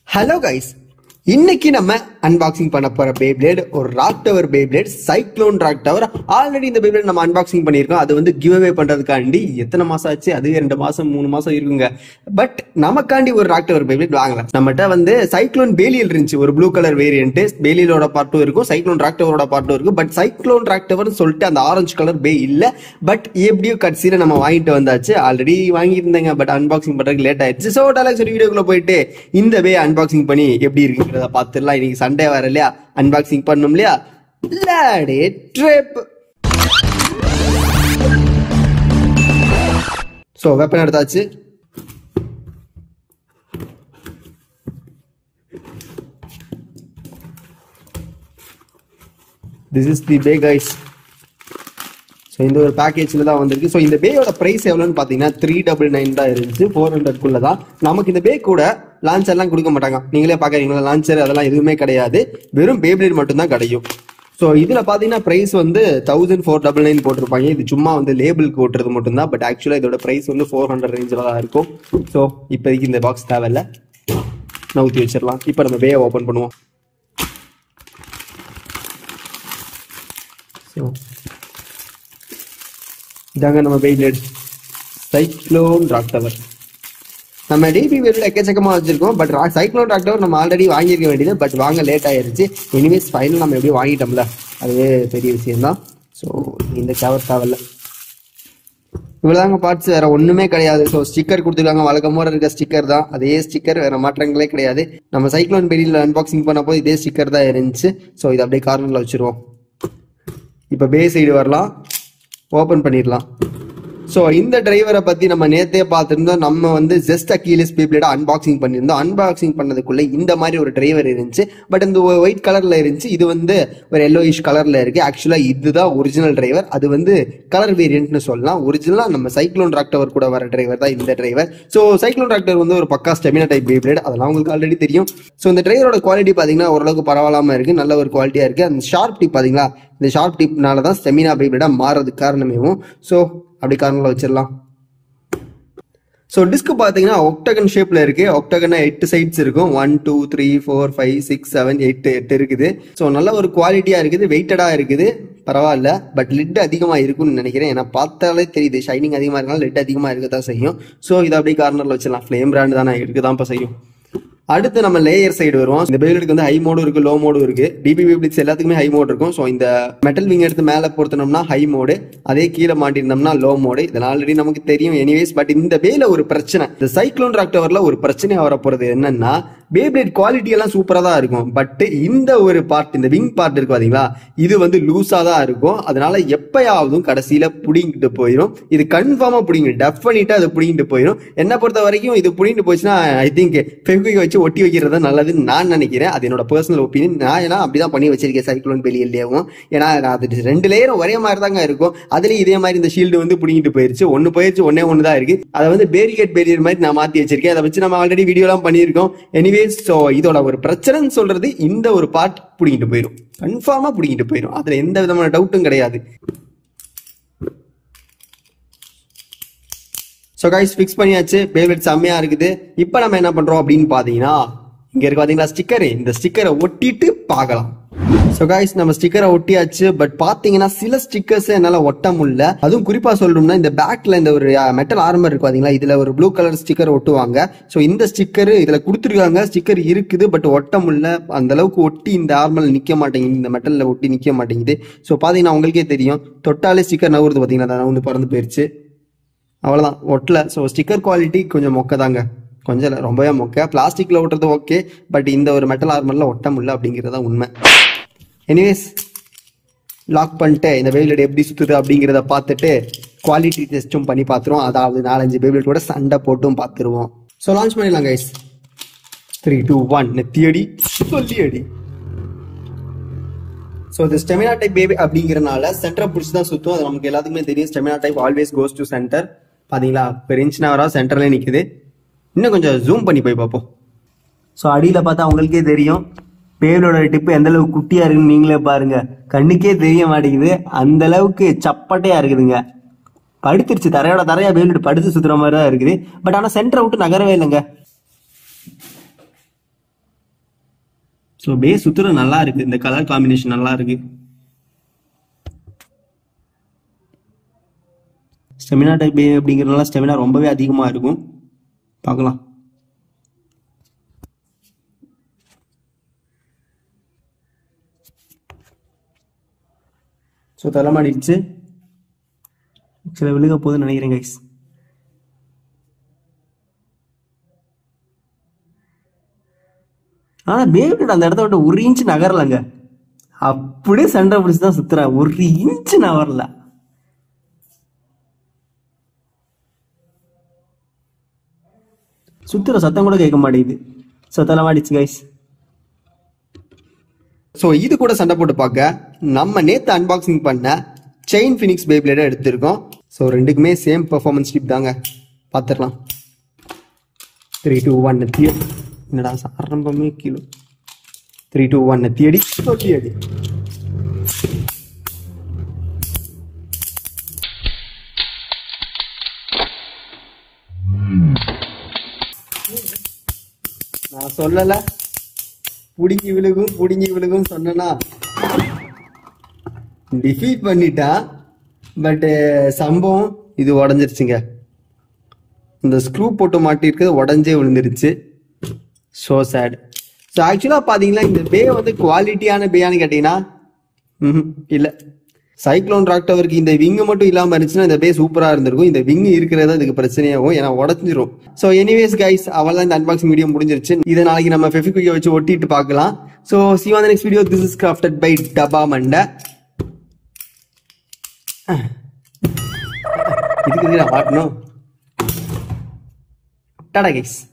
hello guys இன்னைக்கு நம்ம unboxing பண்ண போற பேப்ளேட் ஒரு Roktavor Beyblade Cyclone Roktavor already இந்த பேப்ளேட் நம்ம அன்பாக்சிங் பண்ணியிருக்கோம் அது வந்து கிவ் அவே பண்றதுக்காண்டி எத்தனை மாசம் ஆச்சு அது ரெண்டு மாசம் மூணு மாசம் இருக்குங்க பட் நமக்காண்டி ஒரு ராக் டவர் பேப்ளேட் வாங்கலாம் நம்மகிட்ட வந்து சைக்ளோன் பேலியல் இருந்துச்சு ஒரு ப்ளூ கலர் வேரியன்ட் பேலியலோட பார்ட்டும் இருக்கும் சைக்ளோன் ராக் டவரோட பார்ட்டும் இருக்கும் பட் சைக்ளோன் ராக் டவர் சொல்லிட்டு அந்த ஆரஞ்சு கலர் பே இல்ல பட் எப்படியோ கட்சியில நம்ம வாங்கிட்டு வந்தாச்சு ஆல்ரெடி வாங்கியிருந்தேங்க பட் அன்பாக்சிங் பண்றதுக்கு லேட் ஆயிடுச்சு ஸோ டேலக்ஸ் ஒரு வீடியோக்குள்ள போயிட்டு இந்த வே அன்பாக்சிங் பண்ணி எப்படி இருக்குங்கிறத பார்த்துடலாம் இன்னைக்கு சண்டே வர இல்லையா அன்பாக்சிங் பண்ணணும் இல்லையா லேடே ட்ரிப் ஸோ வெப்பன் எடுத்தாச்சு this is the bey guys so இந்த ஒரு பேக்கேஜில் தான் வந்திருக்கு ஸோ இந்த பேயோட ப்ரைஸ் எவ்வளோன்னு பார்த்தீங்கன்னா த்ரீ டபுள் நைன் தான் இருந்துச்சு ஃபோர் ஹண்ட்ரட்குள்ள தான் நமக்கு இந்த பே கூட லான்ச்சர்லாம் கொடுக்க மாட்டாங்க நீங்களே பார்க்குறீங்களா லான்ச்சர் அதெல்லாம் எதுவுமே கிடையாது வெறும் பேப்ளேட் மட்டும்தான் கிடைக்கும் ஸோ இதில் பார்த்தீங்கன்னா ப்ரைஸ் வந்து தௌசண்ட் ஃபோர் டபுள் நைன் போட்டிருப்பாங்க இது சும்மா வந்து லேபிளுக்கு ஓட்டுறது மட்டும்தான் பட் ஆக்சுவலாக இதோட ப்ரைஸ் வந்து ஃபோர் ஹண்ட்ரட் ரேஞ்சில் தான் இருக்கும் ஸோ இப்போதைக்கு இந்த பாக்ஸ் தேவையில்ல நவுத்தி வச்சிடலாம் இப்போ நம்ம பேயை ஓப்பன் பண்ணுவோம் ஸோ இதாங்க நம்ம பெய்லேட் சைக்ளோன் ராக் டவர் நம்ம டிபி வேரில் எக்கச்சக்கமாக வச்சிருக்கோம் பட் சைக்ளோன் ராக் டவர் நம்ம ஆல்ரெடி வாங்கியிருக்க வேண்டியது பட் வாங்க லேட் ஆயிருச்சு எனிவேஸ் ஃபைனல் நம்ம எப்படியும் வாங்கிட்டோம்ல அதுவே பெரிய விஷயம்தான் ஸோ இந்த கவர் தேவையில்ல இவ்வளோதாங்க பார்ட்ஸ் வேற ஒண்ணுமே கிடையாது ஸோ ஸ்டிக்கர் கொடுத்துருக்காங்க வழக்கமாக இருக்க ஸ்டிக்கர் தான் அதே ஸ்டிக்கர் வேற மாற்றங்களே கிடையாது நம்ம சைக்ளோன் பெரியில் அன்பாக்சிங் பண்ண போது இதே ஸ்டிக்கர் தான் இருந்துச்சு ஸோ இதை அப்படியே கார்னரில் வச்சிருவோம் இப்போ பே சைடு வரலாம் ஓப்பன் பண்ணிடலாம் ஸோ இந்த டிரைவரை பத்தி நம்ம நேத்தே பார்த்துருந்தோம் நம்ம வந்து ஜஸ்ட் அக்கீலிஸ் பீப்ளேட அன்பாக்சிங் பண்ணியிருந்தோம் அன்பாக்சிங் பண்ணதுக்குள்ள இந்த மாதிரி ஒரு டிரைவர் இருந்துச்சு பட் இந்த ஒயிட் கலர்ல இருந்துச்சு இது வந்து ஒரு எல்லோயிஷ் கலர்ல இருக்கு ஆக்சுவலா இதுதான் ஒரிஜினல் டிரைவர் அது வந்து கலர் வேரியன்ட்னு சொல்லலாம் ஒரிஜினலா நம்ம சைக்ளோன் டிராக்டர் கூட வர டிரைவர் தான் இந்த டிரைவர் ஸோ சைக்ளோன் டிராக்டர் வந்து ஒரு பக்கா ஸ்டெமினா டைப் பீப்ளேட் அதெல்லாம் உங்களுக்கு ஆல்ரெடி தெரியும் ஸோ இந்த டிரைவரோட குவாலிட்டி பாத்தீங்கன்னா ஓரளவுக்கு பரவாயில்லாம இருக்கு நல்ல ஒரு குவாலிட்டியா இருக்கு அந்த ஷார்ப் டிப் பாத்தீங்களா இந்த ஷார்ப் டிப்னால தான் ஸ்டெமினா பீப்ளேடா மாறதுக்கு காரணமேவும் ஸோ அப்படி காரணங்களை வச்சிடலாம் ஸோ டிஸ்க் பார்த்தீங்கன்னா ஒக்டகன் ஷேப்பில் இருக்கு ஒக்டகனா எட்டு சைட்ஸ் இருக்கும் one two three four five six seven எட்டு எட்டு இருக்குது ஸோ நல்ல ஒரு குவாலிட்டியாக இருக்குது வெயிட்டடாக இருக்குது பரவாயில்ல பட் லிட் அதிகமாக இருக்கும்னு நினைக்கிறேன் ஏன்னா பார்த்தாலே தெரியுது ஷைனிங் அதிகமாக இருக்கனால லிட் அதிகமாக இருக்க தான் செய்யும் ஸோ இதை அப்படியே கார்னரில் வச்சிடலாம் ஃப்ளேம் பிராண்ட் தானே இருக்க தான் இப்போ செய்யும் அடுத்து நம்ம லேயர் சைடு வருவோம் இந்த பேலுக்கு வந்து ஹை மோடும் இருக்கு லோ மோடும் இருக்கு டிபி பிளிட்ஸ் எல்லாத்துக்குமே ஹை மோட் இருக்கும் ஸோ இந்த மெட்டல் விங் எடுத்து மேலே பொருத்தனோம்னா ஹை மோடு அதே கீழே மாட்டிருந்தோம்னா லோ மோடு இதெல்லாம் ஆல்ரெடி நமக்கு தெரியும் எனிவேஸ் பட் இந்த பேல ஒரு பிரச்சனை இந்த சைக்ளோன் ராக்டவர்ல ஒரு பிரச்சனையா வர போறது என்னன்னா பேப்ளேட் குவாலிட்டி எல்லாம் சூப்பரா தான் இருக்கும் பட் இந்த ஒரு பார்ட் இந்த விங் பார்ட் இருக்கு பாத்தீங்களா இது வந்து லூஸா தான் இருக்கும் அதனால எப்பயாவதும் கடைசியில புடிங்கிட்டு போயிடும் இது கன்ஃபார்மா புடிங்க டெஃபினட்டா அது புடிங்கிட்டு போயிடும் என்ன பொறுத்த வரைக்கும் இது புடிங்கிட்டு போச்சுன்னா ஐ திங்க் ஃபெவிக்விக் வச்சு ஒட்டி வைக்கிறது தான் நல்லதுன்னு நான் நினைக்கிறேன் அது என்னோட பர்சனல் ஒப்பீனியன் நான் ஏன்னா அப்படிதான் பண்ணி வச்சிருக்கேன் சைக்ளோன் பெலியிலேயும் ஏன்னா அது ரெண்டு லேயரும் ஒரே மாதிரி தாங்க இருக்கும் அதுலயும் இதே மாதிரி இந்த ஷீல்டு வந்து புடிங்கிட்டு போயிருச்சு ஒன்னு போயிருச்சு ஒன்னே ஒன்று தான் இருக்கு அதை வந்து பேரிகேட் பேரியர் மாதிரி நான் மாத்தி வச்சிருக்கேன் அதை வச்சு நம்ம ஆல்ரெடி வீடியோலாம் பண்ணியிருக்கோம் எனிவேஸ் ஸோ இதோட ஒரு பிரச்சனைன்னு சொல்றது இந்த ஒரு பார்ட் புடிங்கிட்டு போயிடும் கன்ஃபார்மா புடிங்கிட்டு போயிடும் அதுல எந்த விதமான டவுட்டும் கிடையாது ஸோ கைஸ் ஃபிக்ஸ் பண்ணியாச்சு பேப்லெட் செம்மையா இருக்குது இப்போ நம்ம என்ன பண்றோம் அப்படின்னு பாத்தீங்கன்னா இங்க இருக்கு பாத்தீங்களா ஸ்டிக்கர் இந்த ஸ்டிக்கரை ஒட்டிட்டு பார்க்கலாம் ஸோ கைஸ் நம்ம ஸ்டிக்கரை ஒட்டியாச்சு பட் பாத்தீங்கன்னா சில ஸ்டிக்கர்ஸ் என்னால ஒட்ட முடியல அதுவும் குறிப்பா சொல்லணும்னா இந்த பேக்ல இந்த ஒரு மெட்டல் ஆர்மர் இருக்கு பாத்தீங்களா இதுல ஒரு ப்ளூ கலர் ஸ்டிக்கர் ஒட்டுவாங்க ஸோ இந்த ஸ்டிக்கர் இதுல கொடுத்துருக்காங்க ஸ்டிக்கர் இருக்குது பட் ஒட்ட முடியல அந்த அளவுக்கு ஒட்டி இந்த ஆர்மல் நிக்க மாட்டேங்குது இந்த மெட்டல்ல ஒட்டி நிக்க மாட்டேங்குது ஸோ பாத்தீங்கன்னா உங்களுக்கே தெரியும் தொட்டாலே ஸ்டிக்கர் நவுறுது பாத்தீங்கன்னா வந்து பறந்து போயிருச்சு அவ்வளோதான் ஒட்டல ஸோ ஸ்டிக்கர் குவாலிட்டி கொஞ்சம் மொக்க தாங்க கொஞ்சம் இல்ல, ரொம்பவே மொக்க பிளாஸ்டிக்ல ஒட்டுறது ஓகே பட் இந்த ஒரு மெட்டல் ஆர்மர்ல ஒட்ட முடியல அப்படிங்கிறது தான் உண்மை எனிவேஸ் லாக் பண்ணிட்டு இந்த பேப்லெட் எப்படி சுத்துது அப்படிங்கிறத பார்த்துட்டு குவாலிட்டி டெஸ்ட்டும் பண்ணி பார்த்துருவோம் அதாவது நாலஞ்சு பேப்லெட் கூட சண்டை போட்டும் பார்த்துருவோம் ஸோ லான்ச் பண்ணிடலாம் கைஸ் த்ரீ டூ ஒன் நெத்தி அடி சொல்லி அடி ஸோ இது ஸ்டெமினா டைப் பேபி அப்படிங்கிறனால சென்டரை பிடிச்சி தான் சுத்தும் அது நமக்கு எல்லாத்துக்குமே தெரியும் stamina type always goes to centre பாத்தீங்களா இப்போ ரெஞ்ச் நேரா சென்டர்ல நிக்குது இன்னும் கொஞ்சம் ஜூம் பண்ணி போய் பார்ப்போம் ஸோ அடியில் பார்த்தா உங்களுக்கே தெரியும் பேரோட டிப்பு எந்த அளவுக்கு குட்டியா இருக்குன்னு நீங்களே பாருங்க கண்ணுக்கே தெரிய மாட்டேங்குது அந்த அளவுக்கு சப்பட்டையா இருக்குதுங்க படுத்துருச்சு தரையோட தரையா பேலோட படுத்து சுத்துற மாதிரி தான் இருக்குது பட் ஆனா சென்டரை விட்டு நகரவே இல்லைங்க ஸோ பே சுத்துற நல்லா இருக்கு இந்த கலர் காம்பினேஷன் நல்லா இருக்கு ஸ்டெமினா டைப் பே அப்படிங்கிறதுனால ஸ்டெமினா ரொம்பவே அதிகமாக இருக்கும் பார்க்கலாம் ஸோ தலைமாடிடுச்சு சில விழுக போகுதுன்னு நினைக்கிறேன் கைஸ் ஆனா பேபிட் அந்த இடத்த விட்டு ஒரு இன்ச் நகரலங்க அப்படியே சண்டை பிடிச்சி தான் சுத்துறா ஒரு இன்ச் நகரல சுத்துற சத்தம் கூட கேட்க மாட்டேங்குது ஸோ தலைமாடிச்சு கைஸ் ஸோ இது கூட சண்டை போட்டு பார்க்க நம்ம நேற்று அன்பாக்சிங் பண்ண செயின் ஃபினிக்ஸ் பேப்ளேட எடுத்திருக்கோம் ஸோ ரெண்டுக்குமே சேம் பெர்ஃபார்மன்ஸ் டிப் தாங்க பார்த்துடலாம் த்ரீ டூ ஒன் தியடி என்னடா ஆரம்பமே கிலோ த்ரீ டூ ஒன் தியடி சொல்லி அடி நான் சொல்லல புடுங்கி விழுகும் புடுங்கி விழுகும் சொன்னனா டிஃபீட் பண்ணிட்டான் பட் சம்பவம் இது உடஞ்சிருச்சுங்க இந்த ஸ்க்ரூ போட்டு மாட்டிருக்கிறது உடஞ்சே விழுந்துருச்சு ஸோ சேட் ஸோ ஆக்சுவலாக பார்த்தீங்கன்னா இந்த பே வந்து குவாலிட்டியான பேயான்னு கேட்டிங்கன்னா ம் இல்லை சைக்ளோன் ராக்டவருக்கு இந்த விங்கு மட்டும் இல்லாமல் இருந்துச்சுன்னா இந்த பே சூப்பராக இருந்திருக்கும் இந்த விங் இருக்கிறது இதுக்கு பிரச்சனையாகும் ஏன்னா உடஞ்சிரும் ஸோ எனிவேஸ் கைஸ் அவள் இந்த அன்பாக்சிங் வீடியோ முடிஞ்சிருச்சு இதை நாளைக்கு நம்ம ஃபெஃபிக்விக்கை வச்சு ஒட்டிட்டு பார்க்கலாம் so see one next video this is crafted by Dabba Mandai இதுக்கு இதுக்கு நான் மாட்டணும் டாடா கைஸ்